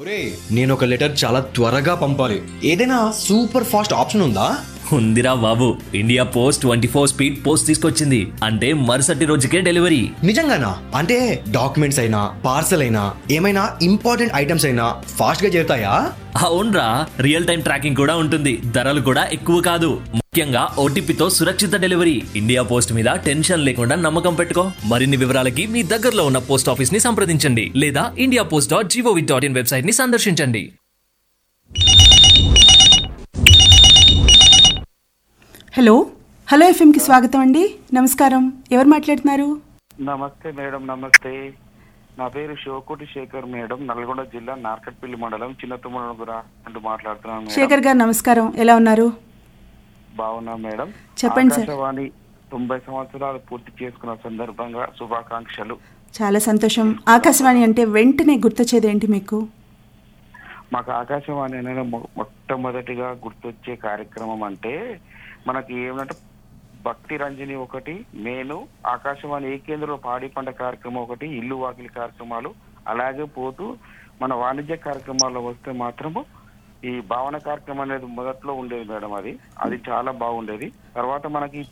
ఒరే నేను ఒక లెటర్ చాలా త్వరగా పంపాలి ఏదైనా సూపర్ ఫాస్ట్ ఆప్షన్ ఉందా ఉందిరా బాబు India post twenty four speed post తీసుకొచ్చింది అంటే మరుసటి రోజుకే డెలివరీ నిజంగానా అంటే డాక్యుమెంట్స్ అయినా పార్సల్ అయినా ఏమైనా ఇంపార్టెంట్ ఐటమ్స్ అయినా ఫాస్ట్ గా చేరుతాయా అవునరా రియల్ టైం ట్రాకింగ్ కూడా ఉంటుంది ధరలు కూడా ఎక్కువ కాదు ముఖ్యంగా ఓటీపీతో సురక్షిత డెలివరీ ఇండియా పోస్ట్ మీద టెన్షన్ లేకుండా నమ్మకం పెట్టుకో మరిన్ని వివరాలకి మీ దగ్గరలో ఉన్న పోస్ట్ ఆఫీస్ ని సంప్రదించండి లేదా India post dot G O V dot in website ని సందర్శించండి హలో హలో ఎఫ్ఎంకి స్వాగతం అండి నమస్కారం ఎవరు మాట్లాడుతున్నారు నమస్తే మేడం నమస్తే నా పేరు శివకోటి శేఖర్ మేడం నల్గొండ జిల్లా నార్కట్పల్లి మండలం చిన్న తుమ్మలగుర అంటూ మాట్లాడుతున్నాను మేడం శేఖర్ గారు నమస్కారం ఎలా ఉన్నారు బాగున్నా మేడం చెప్పండి సార్. ఆకాశవాణి తొంభై సంవత్సరాలు పూర్తి చేసుకున్న సందర్భంగా శుభాకాంక్షలు చాలా సంతోషం ఆకాశవాణి అంటే వెంటనే గుర్తొచ్చేది ఏంటి మీకు మాకు ఆకాశవాణి అనేది మొ- మొట్టమొదటిగా గుర్తొచ్చే కార్యక్రమం అంటే మనకి ఏమంటే భక్తి రంజని ఒకటి నేను ఆకాశవాణి ఏ కేంద్రంలో పాడి పంట కార్యక్రమం ఒకటి ఇల్లు వాకిలి కార్యక్రమాలు అలాగే పోతూ మన వాణిజ్య కార్యక్రమాల్లో వస్తే మాత్రము ఈ భావన కార్యక్రమం అనేది మొదట్లో ఉండేది మేడం అది అది చాలా బాగుండేది తర్వాత మనకి